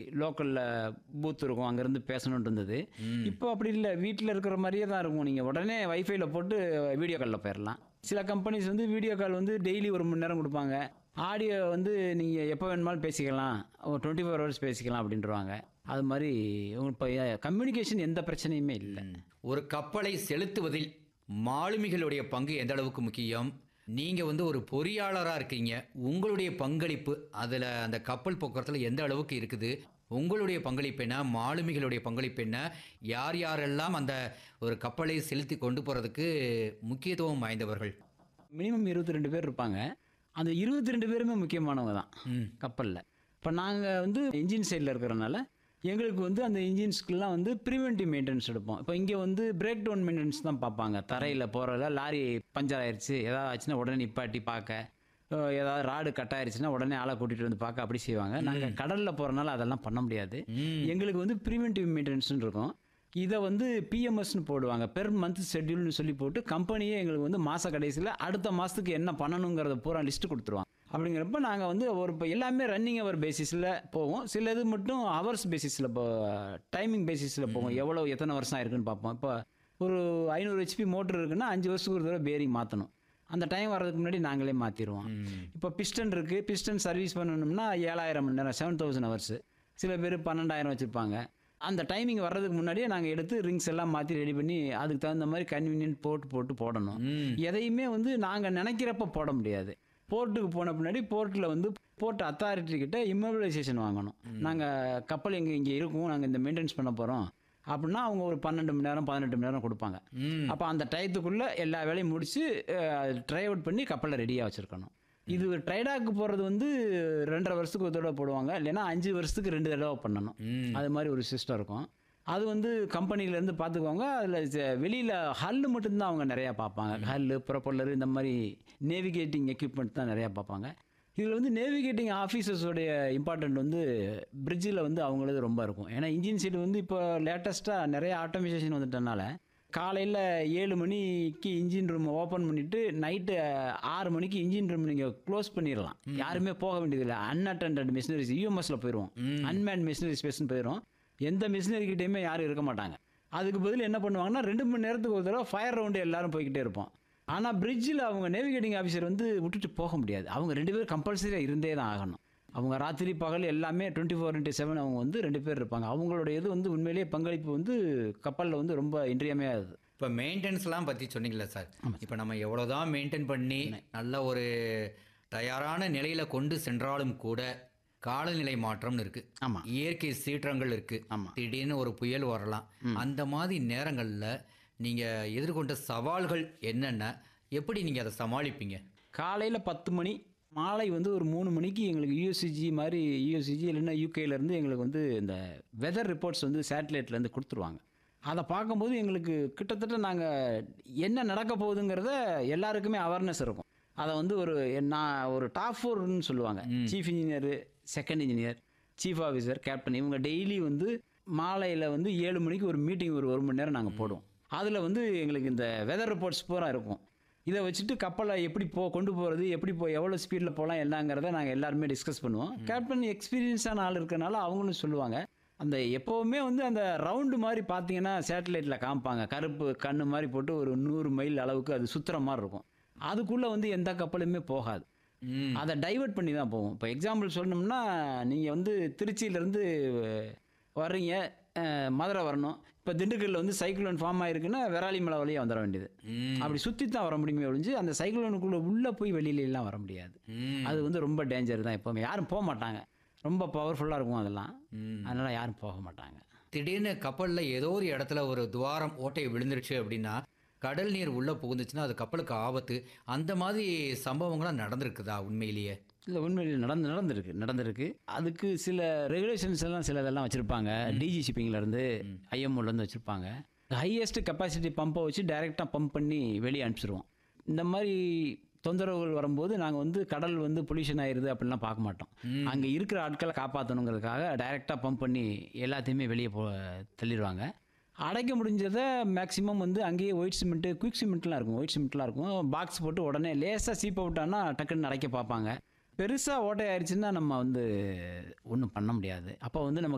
லோக்கலில் பூத் இருக்கும் அங்கேருந்து பேசணுன்ட்டு இருந்தது இப்போ அப்படி இல்லை வீட்டில் இருக்கிற மாதிரியே தான் இருக்கும் நீங்கள் உடனே வைஃபைல போட்டு வீடியோ காலில் போயிடலாம் சில கம்பெனிஸ் வந்து வீடியோ கால் வந்து டெய்லி ஒரு மணி நேரம் கொடுப்பாங்க ஆடியோ வந்து நீங்கள் எப்போ வேணுமாலும் பேசிக்கலாம் ஒரு டுவெண்ட்டி ஃபோர் ஹவர்ஸ் பேசிக்கலாம் அப்படின்றவாங்க அது மாதிரி இப்போ கம்யூனிகேஷன் எந்த பிரச்சனையுமே இல்லை ஒரு கப்பலை செலுத்துவதில் மாலுமிகளுடைய பங்கு எந்த அளவுக்கு முக்கியம் நீங்கள் வந்து ஒரு பொறியாளராக இருக்கீங்க உங்களுடைய பங்களிப்பு அதில் அந்த கப்பல் போக்குவரத்தில் எந்த அளவுக்கு இருக்குது உங்களுடைய பங்களிப்பு என்ன மாலுமிகளுடைய பங்களிப்பு என்ன யார் யாரெல்லாம் அந்த ஒரு கப்பலை செலுத்தி கொண்டு போகிறதுக்கு முக்கியத்துவம் வாய்ந்தவர்கள் மினிமம் இருபத்தி ரெண்டு பேர் இருப்பாங்க அந்த இருபத்தி ரெண்டு பேருமே முக்கியமானவங்க தான் ம் கப்பலில் இப்போ நாங்கள் வந்து இன்ஜின் சைடில் இருக்கிறனால எங்களுக்கு வந்து அந்த இன்ஜின்ஸ்க்குலாம் வந்து ப்ரிவென்டிவ் மெயின்டெனன்ஸ் எடுப்போம் இப்போ இங்கே வந்து பிரேக் டவுன் மெயின்டெனன்ஸ் தான் பார்ப்பாங்க தரையில் போகிறத லாரி பஞ்சர் ஆயிடுச்சு ஏதாவது ஆச்சுன்னா உடனே நிப்பாட்டி பார்க்க அஹ் ஏதாவது ராடு கட் ஆயிடுச்சுன்னா உடனே ஆளை கூட்டிகிட்டு வந்து பார்க்க அப்படி செய்வாங்க நாங்கள் கடலில் போகிறனால அதெல்லாம் பண்ண முடியாது எங்களுக்கு வந்து ப்ரிவென்டிவ் மெயின்டெனன்ஸ்னு இருக்கும் இதை வந்து பிஎம்எஸ்னு போடுவாங்க பெர் மந்த் ஷெட்யூல்னு சொல்லி போட்டு கம்பெனியே எங்களுக்கு வந்து மாத கடைசியில் அடுத்த மாதத்துக்கு என்ன பண்ணணுங்கிறத பூரா லிஸ்ட்டு கொடுத்துருவாங்க அப்படிங்கிறப்ப நாங்கள் வந்து ஒரு இப்போ எல்லாமே ரன்னிங் அவர் பேசிஸில் போவோம் சில இது மட்டும் ஹவர்ஸ் பேசிஸில் இப்போ டைமிங் பேசிஸில் போவோம் எவ்வளோ எத்தனை வருஷம் ஆயிருக்குன்னு பார்ப்போம் இப்போ ஒரு ஐநூறு ஹெச்பி மோட்டர் இருக்குன்னா அஞ்சு வருஷத்துக்கு ஒரு தடவை பேரிங் மாற்றணும் அந்த டைம் வர்றதுக்கு முன்னாடி நாங்களே மாற்றிடுவோம் இப்போ பிஸ்டன் இருக்குது பிஸ்டன் சர்வீஸ் பண்ணணும்னா ஏழாயிரம் மணி நேரம் செவன் தௌசண்ட் ஹவர்ஸ் சில பேர் பன்னெண்டாயிரம் வச்சுருப்பாங்க அந்த டைமிங் வர்றதுக்கு முன்னாடியே நாங்கள் எடுத்து ரிங்ஸ் எல்லாம் மாற்றி ரெடி பண்ணி அதுக்கு தகுந்த மாதிரி கன்வீனியன்ட் போட்டு போட்டு போடணும் எதையுமே வந்து நாங்கள் நினைக்கிறப்ப போட முடியாது போர்ட்டுக்கு போன பின்னாடி போர்ட்டில் வந்து போர்ட் அத்தாரிட்டி கிட்ட இம்மோபிலைசேஷன் வாங்கணும் நாங்கள் கப்பல் எங்கே இங்கே இருக்கும் நாங்கள் இந்த மெயின்டெனன்ஸ் பண்ண போகிறோம் அப்படின்னா அவங்க ஒரு பன்னெண்டு மணி நேரம் பதினெட்டு மணி நேரம் கொடுப்பாங்க அப்போ அந்த டயத்துக்குள்ளே எல்லா வேலையும் முடித்து ட்ரை அவுட் பண்ணி கப்பலை ரெடியாக வச்சுருக்கணும் இது ட்ரைடாக்கு போகிறது வந்து ரெண்டரை வருஷத்துக்கு ஒரு தடவை போடுவாங்க இல்லைன்னா அஞ்சு வருஷத்துக்கு ரெண்டு தடவை பண்ணணும் அது மாதிரி ஒரு சிஸ்டம் இருக்கும் அது வந்து கம்பெனிலேருந்து பார்த்துக்குவாங்க அதில் வெளியில் ஹல்லு மட்டும்தான் அவங்க நிறையா பார்ப்பாங்க ஹல்லு ப்ரொப்பல்லர் இந்த மாதிரி நேவிகேட்டிங் எக்யூப்மெண்ட் தான் நிறையா பார்ப்பாங்க இதில் வந்து நேவிகேட்டிங் ஆஃபீஸர்ஸோடைய இம்பார்ட்டன்ட் வந்து பிரிட்ஜில் வந்து அவங்களது ரொம்ப இருக்கும் ஏன்னா இன்ஜின் சைடு வந்து இப்போ லேட்டஸ்ட்டாக நிறைய ஆட்டோமேஷன் வந்துட்டனால காலையில் ஏழு மணிக்கு இன்ஜின் ரூம் ஓப்பன் பண்ணிவிட்டு நைட்டு ஆறு மணிக்கு இன்ஜின் ரூம் நீங்கள் க்ளோஸ் பண்ணிடலாம் யாருமே போக வேண்டியதில்லை அன்அட்டண்டட் மிஷினரிஸ் யூஎம்எஸில் போயிடுவோம் அன்மேன் மிஷினரி ஸ்பேஸ்னு போயிடும் எந்த மிஷினரி கிட்டேயுமே யாரும் இருக்க மாட்டாங்க அதுக்கு பதில் என்ன பண்ணுவாங்கன்னா ரெண்டு மணி நேரத்துக்கு ஒரு தடவை ஃபயர் ரவுண்டு எல்லாரும் போய்கிட்டே இருப்போம் ஆனால் பிரிட்ஜில் அவங்க நேவிகேட்டிங் ஆஃபீஸர் வந்து விட்டுட்டு போக முடியாது அவங்க ரெண்டு பேரும் கம்பல்சரியாக இருந்தே தான் ஆகணும் அவங்க ராத்திரி பகல் எல்லாமே டுவெண்ட்டி ஃபோர் இன்ட்டு செவன் அவங்க வந்து ரெண்டு பேர் இருப்பாங்க அவங்களோட இது வந்து உண்மையிலேயே பங்களிப்பு வந்து கப்பலில் வந்து ரொம்ப இன்றியமையாதது இப்போ மெயின்டெனன்ஸ்லாம் பற்றி சொன்னீங்களா சார் இப்போ நம்ம எவ்வளோதான் மெயின்டைன் பண்ணி நல்ல ஒரு தயாரான நிலையில் கொண்டு சென்றாலும் கூட காலநிலை மாற்றம்னு இருக்கு ஆமா. இயற்கை சீற்றங்கள் இருக்கு ஆமா. திடீர்னு ஒரு புயல் வரலாம் அந்த மாதிரி நேரங்களில் நீங்கள் எதிர்கொண்ட சவால்கள் என்னென்ன எப்படி நீங்கள் அதை சமாளிப்பீங்க காலையில் பத்து மணி மாலை வந்து ஒரு மூணு மணிக்கு எங்களுக்கு யூஎஸ்சிஜி மாதிரி யூஎஸ்சிஜி இல்லைன்னா யூகேலேருந்து எங்களுக்கு வந்து இந்த வெதர் ரிப்போர்ட்ஸ் வந்து சேட்டலைட்லேருந்து கொடுத்துருவாங்க அதை பார்க்கும்போது எங்களுக்கு கிட்டத்தட்ட நாங்கள் என்ன நடக்க போகுதுங்கிறத எல்லாருக்குமே அவேர்னஸ் இருக்கும் அதை வந்து ஒரு நான் ஒரு டாப் ஃபோர்னு சொல்லுவாங்க chief engineer second engineer chief officer captain இவங்க டெய்லி வந்து மாலையில் வந்து ஏழு மணிக்கு ஒரு மீட்டிங் ஒரு ஒரு மணி நேரம் நாங்கள் போடுவோம் அதில் வந்து எங்களுக்கு இந்த வெதர் ரிப்போர்ட்ஸ் பூரா இருக்கும் இதை வச்சுட்டு கப்பலை எப்படி போ கொண்டு போகிறது எப்படி போ எவ்வளோ ஸ்பீடில் போகலாம் என்னங்கிறத நாங்கள் எல்லாருமே டிஸ்கஸ் பண்ணுவோம் கேப்டன் எக்ஸ்பீரியன்ஸான ஆள் இருக்கனால அவங்களும் சொல்லுவாங்க அந்த எப்போவுமே வந்து அந்த ரவுண்டு மாதிரி பார்த்தீங்கன்னா சேட்டலைட்டில் காமிப்பாங்க கருப்பு கண்ணு மாதிரி போட்டு ஒரு நூறு மைல் அளவுக்கு அது சுற்றுற மாதிரி இருக்கும் அதுக்குள்ளே வந்து எந்த கப்பலுமே போகாது ம் அதை டைவர்ட் பண்ணி தான் போகும் இப்போ எக்ஸாம்பிள் சொல்லணும்னா நீங்கள் வந்து திருச்சியிலேருந்து வர்றீங்க அஹ், மதுரை வரணும் இப்போ திண்டுக்கல்லில் வந்து சைக்ளோன் ஃபார்ம் ஆயிருக்குன்னா விராலிமலை வழியாக வந்துட வேண்டியது ம். அப்படி சுற்றி தான் வர முடியுமே ஒழிஞ்சு அந்த சைக்ளோனுக்குள்ளே உள்ளே போய் வெளியில எல்லாம் வர முடியாது ம். அது வந்து ரொம்ப டேஞ்சர் தான் எப்போவுமே யாரும் போக மாட்டாங்க ரொம்ப பவர்ஃபுல்லாக இருக்கும் அதெல்லாம் ம். அதனால் யாரும் போக மாட்டாங்க திடீர்னு கப்பலில் ஏதோ ஒரு இடத்துல ஒரு துவாரம் ஓட்டை விழுந்துருச்சு அப்படின்னா கடல் நீர் உள்ளே புகுந்துச்சுன்னா அது கப்பலுக்கு ஆபத்து அந்த மாதிரி சம்பவங்கள்லாம் நடந்திருக்குதா உண்மையிலேயே இல்லை உண்மையில் நடந்து நடந்திருக்கு நடந்திருக்கு அதுக்கு சில ரெகுலேஷன்ஸ் எல்லாம் சில இதெல்லாம் வச்சுருப்பாங்க டிஜி ஷிப்பிங்லேருந்து ஐஎம்ஓலேருந்து வச்சுருப்பாங்க ஹையஸ்ட் கெப்பாசிட்டி பம்பை வச்சு டைரெக்டாக பம்ப் பண்ணி வெளியே அனுப்பிச்சிருவோம் இந்த மாதிரி தொந்தரவுகள் வரும்போது நாங்கள் வந்து கடல் வந்து பொல்யூஷன் ஆயிருது அப்படிலாம் பார்க்க மாட்டோம் அங்கே இருக்கிற ஆட்களை காப்பாற்றணுங்கிறதுக்காக டைரெக்டாக பம்ப் பண்ணி எல்லாத்தையுமே வெளியே போ தள்ளிடுவாங்க அடைக்க முடிஞ்சதை மேக்ஸிமம் வந்து அங்கேயே ஒயிட் சிமெண்ட்டு குயிக் சிமெண்ட்லாம் இருக்கும் ஒயிட் சிமெண்ட்லாம் இருக்கும் பாக்ஸ் போட்டு உடனே லேசாக சீப்பை விட்டான்னா டக்குன்னு அடைக்க பார்ப்பாங்க பெருசாக ஓட்டை ஆயிடுச்சுன்னா நம்ம வந்து ஒன்றும் பண்ண முடியாது அப்போ வந்து நம்ம